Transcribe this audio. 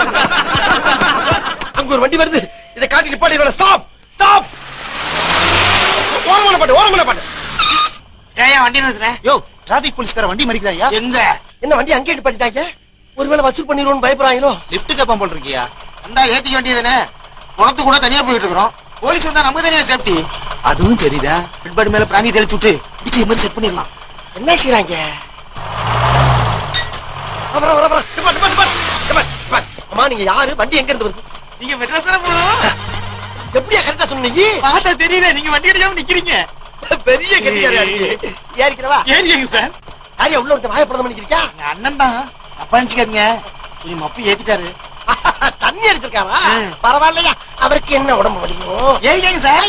அங்க ஒரு வண்டி வருது இதை காட்டி நிப்பாட்டி வேணாம் ஸ்டாப் ஸ்டாப் ஓரமான பாட்டு ஓரமான பாட்டு ஏன் வண்டி நிறுத்துற யோ டிராபிக் போலீஸ்கார வண்டி மறிக்கிறாயா எங்க என்ன வண்டி அங்கே நிப்பாட்டிட்டாங்க ஒருவேளை வசூல் பண்ணிடுவோம்னு பயப்படுறாங்களோ லிப்ட் கேப்பான் போல் இருக்கியா வந்தா ஏத்திக்க வேண்டியதுதானே குணத்து கூட தனியா போயிட்டு இருக்கிறோம் போலீஸ் வந்தா நமக்கு தனியா சேஃப்டி அதுவும் சரிதான் ஹெட்பாடி மேல பிராந்தி தெளிச்சு விட்டு இடிச்சு மாதிரி செட் பண்ணிடலாம் என்ன செய்யறாங்க அப்புறம் அப்புறம் அப்புறம் நிப்பாட்டு, நிப்பாட்டு, நிப்பாட்டு, நிப்பாட்டு, நிப்பாட்டு. அம்மா நீங்க யாரு வண்டி எங்க இருந்து வருது நீங்க மெட்ராஸ் தானே போகணும் எப்படியா கரெக்டா சொன்னீங்க பார்த்தா தெரியல நீங்க வண்டி அடிக்காம நிக்கிறீங்க பெரிய கட்டிக்காரா ஏறிக்கிறவா ஏறிங்க சார் யாரையா உள்ள ஒருத்தன் வாயப்படம் பண்ணிக்கிறியா எங்க அண்ணன் தான் அப்பா நினைச்சுக்காதீங்க கொஞ்சம் மப்பு ஏத்திட்டாரு தண்ணி அடிச்சிருக்காரா ம். பரவாயில்லையா அவருக்கு என்ன உடம்பு வலிக்கும் ஏறிங்க சார்